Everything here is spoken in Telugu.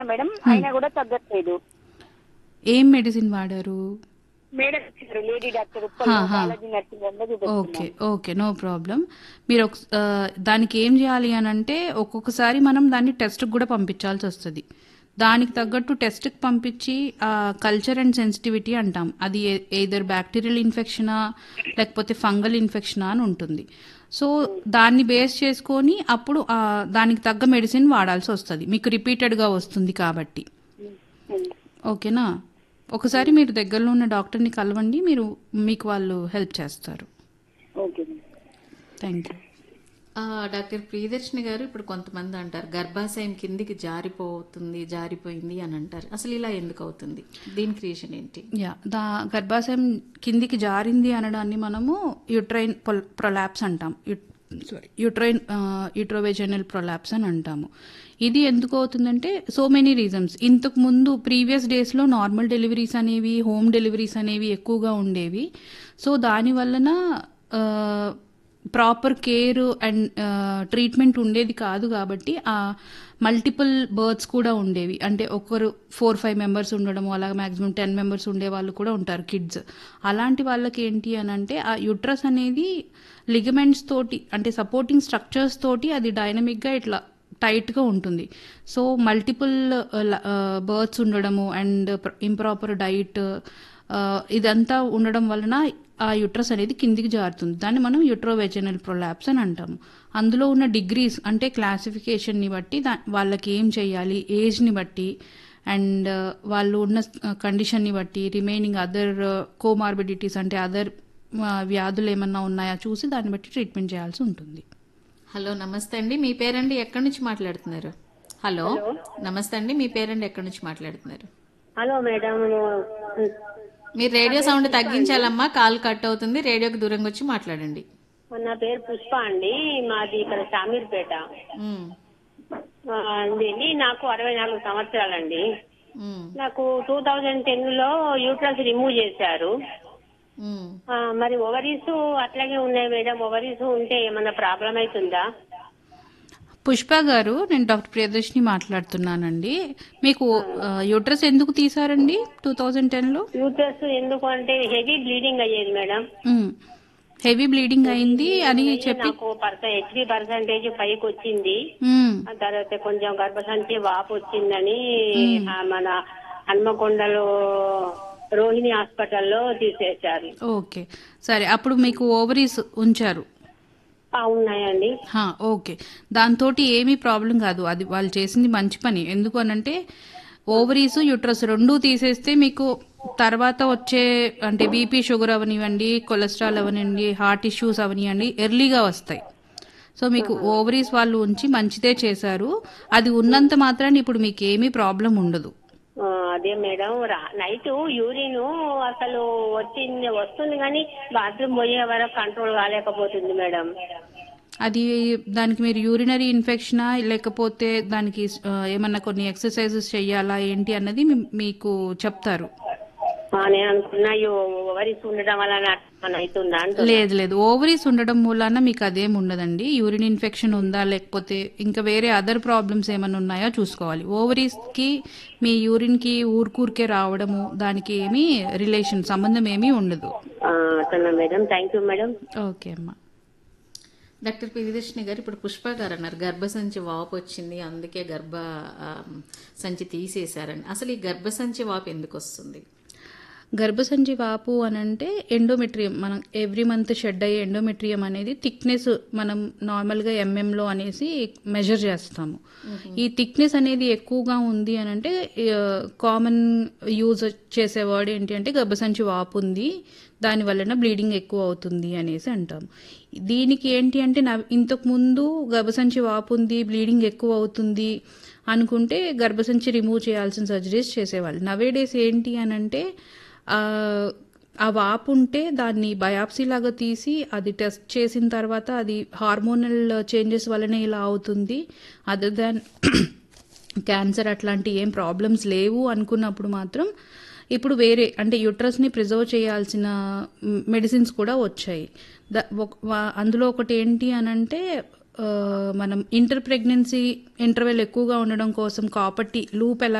మేడం అయినా కూడా తగ్గట్లేదు ఏం మెడిసిన్ వాడారు మేడం ఇచ్చారు లేడీ డాక్టర్ ఆహా. కాలేజీ నర్సింగ్ వల్ల ఓకే చూపిస్తున్నాను ఓకే నో ప్రాబ్లం మీరు ఒక ఆ, దానికి ఏం చేయాలి అని అంటే ఒక్కొక్కసారి మనం దాన్ని టెస్ట్కి కూడా పంపించాల్సి వస్తుంది దానికి తగ్గట్టు టెస్ట్కి పంపించి కల్చర్ అండ్ సెన్సిటివిటీ అంటాం అది ఏదర్ బ్యాక్టీరియల్ ఇన్ఫెక్షనా లేకపోతే ఫంగల్ ఇన్ఫెక్షనా అని ఉంటుంది సో దాన్ని బేస్ చేసుకొని అప్పుడు ఆ, దానికి తగ్గ మెడిసిన్ వాడాల్సి వస్తుంది మీకు రిపీటెడ్గా వస్తుంది కాబట్టి ఓకేనా ఒకసారి మీరు దగ్గరలో ఉన్న డాక్టర్ని కలవండి మీరు మీకు వాళ్ళు హెల్ప్ చేస్తారు ఓకే థ్యాంక్ యూ ఆ, డాక్టర్ ప్రియదర్శిని గారు ఇప్పుడు కొంతమంది అంటారు గర్భాశయం కిందికి జారిపోతుంది జారిపోయింది అని అంటారు అసలు ఇలా ఎందుకు అవుతుంది దీనికి రీజన్ ఏంటి యా దా గర్భాశయం కిందికి జారింది అనడాన్ని మనము యుట్రైన్ ప్రొలాప్స్ అంటాం సారీ యుట్రైన్ యుట్రోవెజనల్ ప్రొలాప్స్ అని అంటాము ఇది ఎందుకు అవుతుందంటే సో మెనీ రీజన్స్ ఇంతకు ముందు ప్రీవియస్ డేస్లో నార్మల్ డెలివరీస్ అనేవి హోమ్ డెలివరీస్ అనేవి ఎక్కువగా ఉండేవి సో దాని వలన ప్రాపర్ కేర్ అండ్ ట్రీట్మెంట్ ఉండేది కాదు కాబట్టి ఆ మల్టిపుల్ బర్త్స్ కూడా ఉండేవి అంటే ఒకరు ఫోర్ ఫైవ్ మెంబర్స్ ఉండడం అలాగే మాక్సిమం టెన్ మెంబర్స్ ఉండే వాళ్ళు కూడా ఉంటారు కిడ్స్ అలాంటి వాళ్ళకి ఏంటి అని అంటే ఆ యుట్రస్ అనేది లిగమెంట్స్ తోటి అంటే సపోర్టింగ్ స్ట్రక్చర్స్ తోటి అది డైనమిక్గా ఇట్లా టైట్గా ఉంటుంది సో మల్టిపుల్ బర్త్స్ ఉండడము అండ్ ఇంప్రాపర్ డైట్ ఇదంతా ఉండడం వలన ఆ యుట్రస్ అనేది కిందికి జారుతుంది దాన్ని మనం యుట్రోవెజనల్ ప్రొలాప్స్ అని అంటాము అందులో ఉన్న డిగ్రీస్ అంటే క్లాసిఫికేషన్ని బట్టి దా వాళ్ళకి ఏం చేయాలి ఏజ్ని బట్టి అండ్ వాళ్ళు ఉన్న కండిషన్ని బట్టి రిమైనింగ్ అదర్ కోమార్బిడిటీస్ అంటే అదర్ వ్యాధులు ఏమన్నా ఉన్నాయా చూసి దాన్ని బట్టి ట్రీట్మెంట్ చేయాల్సి ఉంటుంది హలో నమస్తే అండి మీ పేరండి ఎక్కడి నుంచి మాట్లాడుతున్నారు హలో నమస్తే అండి మీ పేరండి ఎక్కడి నుంచి మాట్లాడుతున్నారు హలో మేడం మీరు రేడియో సౌండ్ తగ్గించాలమ్మా కాల్ కట్ అవుతుంది రేడియోకి దూరంగా వచ్చి మాట్లాడండి నా పేరు పుష్ప అండి మాది ఇక్కడ షామీర్పేట ఉమ్, ఆ, అండి నాకు అరవై నాలుగు సంవత్సరాలండి ఉమ్, నాకు టూ థౌజండ్ టెన్ లో యూట్రస్ రిమూవ్ చేశారు ఉమ్. ఆ, మరి ఓవరీస్ అట్లాగే ఉన్నాయి మేడం ఓవరీస్ ఉంటే ఏమన్నా ప్రాబ్లం అవుతుందా పుష్ప గారు నేను డాక్టర్ ప్రియదర్శిని మాట్లాడుతున్నానండి మీకు యూట్రస్ ఎందుకు తీసారండి టూ థౌజండ్ టెన్లో యూట్రస్ ఎందుకు అంటే హెవీ బ్లీడింగ్ అయ్యేది మేడం హెవీ బ్లీడింగ్ అయింది అని చెప్పి నాకు పర్సెంట్ హెచ్బి పర్సంటేజ్ పైకి వచ్చింది మ్మ్. ఆ తర్వాత కొంచెం గర్భసంచి వాపు వచ్చిందని ఆ, మన హన్మకొండలో రోహిణి హాస్పిటల్లో తీసేశారు ఓకే సరే అప్పుడు మీకు ఓవరీస్ ఉంచారు ఆ, ఉన్నాయండి హా, ఓకే దాంతో ఏమీ ప్రాబ్లం కాదు అది వాళ్ళు చేసింది మంచి పని ఎందుకు అనంటే ఓవరీస్ యూట్రస్ రెండూ తీసేస్తే మీకు తర్వాత వచ్చే అంటే బీపీ షుగర్ అవనివ్వండి కొలెస్ట్రాల్ అవనివ్వండి హార్ట్ ఇష్యూస్ అవనివ్వండి ఎర్లీగా వస్తాయి సో మీకు ఓవరీస్ వాళ్ళు ఉంచి మంచిదే చేశారు అది ఉన్నంత మాత్రాన్ని ఇప్పుడు మీకు ఏమీ ప్రాబ్లం ఉండదు ఆ, అదే మేడం నైట్ యూరిన్ అసలు వచ్చింది వస్తుంది కానీ బాత్రూమ్ పోయే వరకు కంట్రోల్ కాలేకపోతుంది మేడం అది దానికి మీరు యూరినరీ ఇన్ఫెక్షనా లేకపోతే దానికి ఆ, ఏమన్నా కొన్ని ఎక్సర్సైజెస్ చెయ్యాలా ఏంటి అన్నది మీ- మీకు చెప్తారు ఆ, నేను అనుకున్నా ఓవరీస్ ఉండడం వల్ల మన అవుతుందా అంటున్నా. లేదు లేదు ఓవరీస్ ఉండడం మూలాన మీకు అదేం ఉండదండి యూరిన్ ఇన్ఫెక్షన్ ఉందా లేకపోతే ఇంకా వేరే అదర్ ప్రాబ్లమ్స్ ఏమైనా ఉన్నాయా చూసుకోవాలి ఓవరీస్కి మీ యూరిన్కి ఊరుకూరికే రావడము దానికి ఏమీ రిలేషన్ సంబంధం ఏమీ ఉండదు ఆ, అట్లనా madam thank you madam okay అమ్మా డాక్టర్ ప్రియదర్శిని గారు ఇప్పుడు పుష్ప గారు అన్నారు గర్భసంచి వాపు వచ్చింది అందుకే గర్భ ఆ, సంచి తీసేశారని అసలు ఈ గర్భసంచి వాపు ఎందుకు వస్తుంది గర్భసంచి వాపు అని అంటే ఎండోమెట్రియం మనం ఎవ్రీ మంత్ షెడ్ అయ్యే ఎండోమెట్రియం అనేది థిక్నెస్ మనం నార్మల్గా ఎంఎంలో అనేసి మెజర్ చేస్తాము ఈ థిక్నెస్ అనేది ఎక్కువగా ఉంది అని అంటే కామన్ యూజ్ చేసే వర్డ్ ఏంటి అంటే గర్భసంచి వాపు ఉంది దాని వలన బ్లీడింగ్ ఎక్కువ అవుతుంది అనేసి అంటాం దీనికి ఏంటి అంటే నవ్ ఇంతకు ముందు గర్భసంచి వాపు ఉంది బ్లీడింగ్ ఎక్కువ అవుతుంది అనుకుంటే గర్భసంచి రిమూవ్ చేయాల్సిన సర్జరీస్ చేసేవాళ్ళు నవేడేస్ ఏంటి అని అంటే ఆ, ఆ వాపు ఉంటే దాన్ని బయాప్సీ లాగా తీసి అది టెస్ట్ చేసిన తర్వాత అది హార్మోనల్ చేంజెస్ వలనే ఇలా అవుతుంది అదర్ దాన్ క్యాన్సర్ అట్లాంటి ఏం ప్రాబ్లమ్స్ లేవు అనుకున్నప్పుడు మాత్రం ఇప్పుడు వేరే అంటే యుట్రస్ని ప్రిజర్వ్ చేయాల్సిన మెడిసిన్స్ కూడా వచ్చాయి ద- ఒక- వా- అందులో ఒకటి ఏంటి అని అంటే ఆ, మనం ఇంటర్ ప్రెగ్నెన్సీ ఇంటర్వెల్ ఎక్కువగా ఉండడం కోసం కాపర్ టీ లూప్ ఎలా